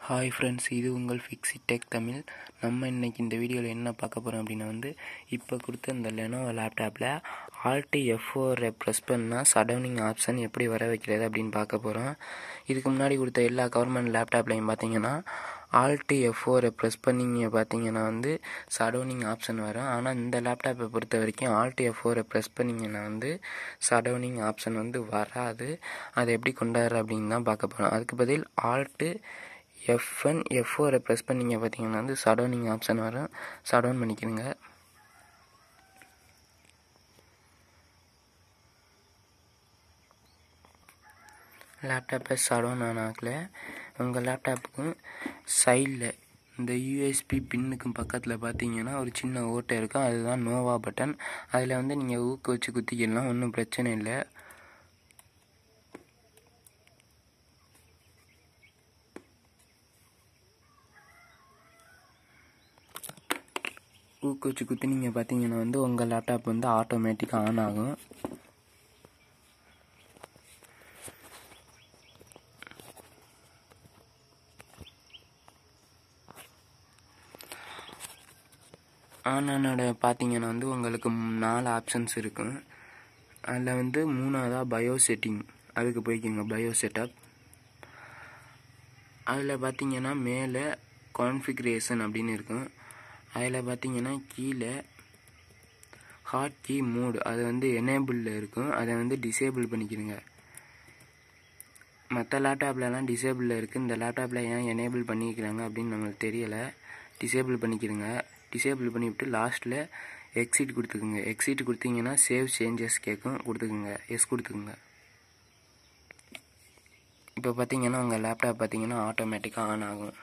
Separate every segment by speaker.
Speaker 1: hi friends இது உங்கள் ஃபிக்ஸி tech Tamil நம்ம இன்னைக்கு இந்த வீடியோவில் என்ன பார்க்க போகிறோம் அப்படின்னா வந்து இப்போ கொடுத்த இந்த லெனோவோ லேப்டாப்பில் ஆல்ட்டு எஃப் ஃபோரை ப்ரெஸ் பண்ணால் சடவுனிங் ஆப்ஷன் எப்படி வர வைக்கிறது அப்படின்னு பார்க்க போகிறோம் இதுக்கு முன்னாடி கொடுத்த எல்லா கவர்மெண்ட் லேப்டாப்லையும் பார்த்தீங்கன்னா ஆல்ட்டு எஃப் ஃபோரை ப்ரெஸ் பண்ணிங்க பார்த்தீங்கன்னா வந்து சடவுனிங் ஆப்ஷன் வரும் ஆனால் இந்த லேப்டாப்பை பொறுத்த வரைக்கும் ஆல்ட்டு எஃப் ஃபோரை ப்ரெஸ் பண்ணிங்கன்னா வந்து சடவுனிங் ஆப்ஷன் வந்து வராது அதை எப்படி கொண்டாடுற அப்படின்னு தான் பார்க்க போகிறோம் அதுக்கு பதில் ஆல்ட்டு எஃப்என் எஃப் ஃபோரை ப்ரெஸ் பண்ணிங்க பார்த்தீங்கன்னா வந்து சடவுனிங் ஆப்ஷன் வரும் சடவுன் பண்ணிக்கிறங்க லேப்டாப்பை சடவுன் ஆனாக்கில் உங்கள் லேப்டாப்புக்கு சைடில் இந்த யூஎஸ்பி பின்னுக்கும் பக்கத்தில் பார்த்தீங்கன்னா ஒரு சின்ன ஓட்டை இருக்கும் அதுதான் நோவா பட்டன் அதில் வந்து நீங்கள் ஊக்க வச்சு குத்திக்கலாம் ஒன்றும் பிரச்சனை இல்லை ஊக்க வச்சு குத்தினீங்க பார்த்தீங்கன்னா வந்து உங்கள் லேப்டாப் வந்து ஆட்டோமேட்டிக்காக ஆன் ஆகும் ஆனானோட பார்த்தீங்கன்னா வந்து உங்களுக்கு நாலு ஆப்ஷன்ஸ் இருக்கும் அதில் வந்து மூணாவதாக பயோ செட்டிங் அதுக்கு போய்க்குங்க பயோ செட்டப் அதில் பார்த்தீங்கன்னா மேலே கான்ஃபிகரேஷன் அப்படின்னு இருக்கும் அதில் பார்த்தீங்கன்னா கீழே ஹாட் கீ மோடு அது வந்து எனேபிளில் இருக்கும் அதை வந்து டிசேபிள் பண்ணிக்கிறங்க மற்ற லேப்டாப்லலாம் டிசேபிளில் இருக்குது இந்த லேப்டாப்பில் ஏன் எனேபிள் பண்ணிக்கிறாங்க அப்படின்னு நம்மளுக்கு தெரியலை டிசேபிள் பண்ணிக்கிறங்க டிசேபிள் பண்ணிவிட்டு லாஸ்ட்டில் எக்ஸிட் கொடுத்துக்குங்க எக்ஸிட் கொடுத்தீங்கன்னா சேவ் சேஞ்சஸ் கேட்கும் கொடுத்துக்குங்க எஸ் கொடுத்துக்குங்க இப்போ பார்த்தீங்கன்னா உங்கள் லேப்டாப் பார்த்தீங்கன்னா ஆட்டோமேட்டிக்காக ஆன் ஆகும்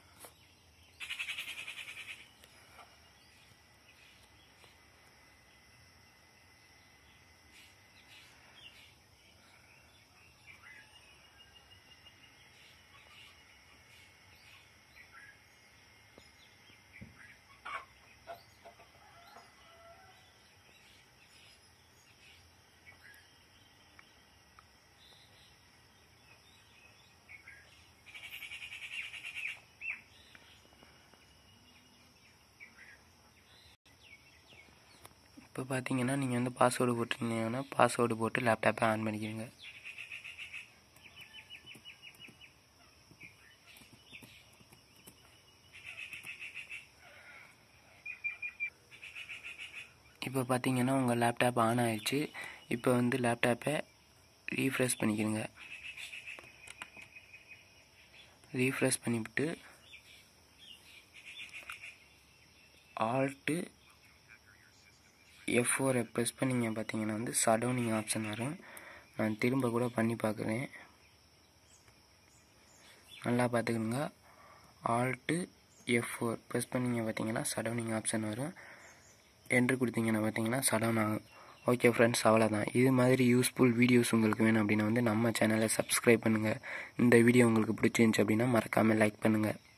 Speaker 1: இப்போ பார்த்தீங்கன்னா நீங்கள் வந்து பாஸ்வேர்டு போட்டிருந்தீங்கன்னா பாஸ்வேர்டு போட்டு லேப்டாப்பை ஆன் பண்ணிக்கிறீங்க இப்போ பார்த்தீங்கன்னா உங்கள் லேப்டாப் ஆன் ஆயிடுச்சு இப்போ வந்து லேப்டாப்பை ரீஃப்ரெஷ் பண்ணிக்கிறங்க ரீஃப்ரெஷ் பண்ணிவிட்டு ஆல்ட்டு எஃப் ஃபோரை ப்ரெஸ் பண்ணிங்க பார்த்தீங்கன்னா வந்து சடவுனிங் ஆப்ஷன் வரும் நான் திரும்ப கூட பண்ணி பார்க்குறேன் நல்லா பார்த்துக்கணுங்க ஆல்ட்டு எஃப் ஃபோர் ப்ரெஸ் பண்ணிங்க பார்த்தீங்கன்னா சடவுனிங் ஆப்ஷன் வரும் என்ட்ரு கொடுத்தீங்கன்னா பார்த்தீங்கன்னா சடவுன் ஆகும் ஓகே ஃப்ரெண்ட்ஸ் அவ்வளோதான் இது மாதிரி யூஸ்ஃபுல் வீடியோஸ் உங்களுக்கு வேணும் அப்படின்னா வந்து நம்ம சேனலை சப்ஸ்கிரைப் பண்ணுங்கள் இந்த வீடியோ உங்களுக்கு பிடிச்சிருந்துச்சி அப்படின்னா மறக்காமல் லைக் பண்ணுங்கள்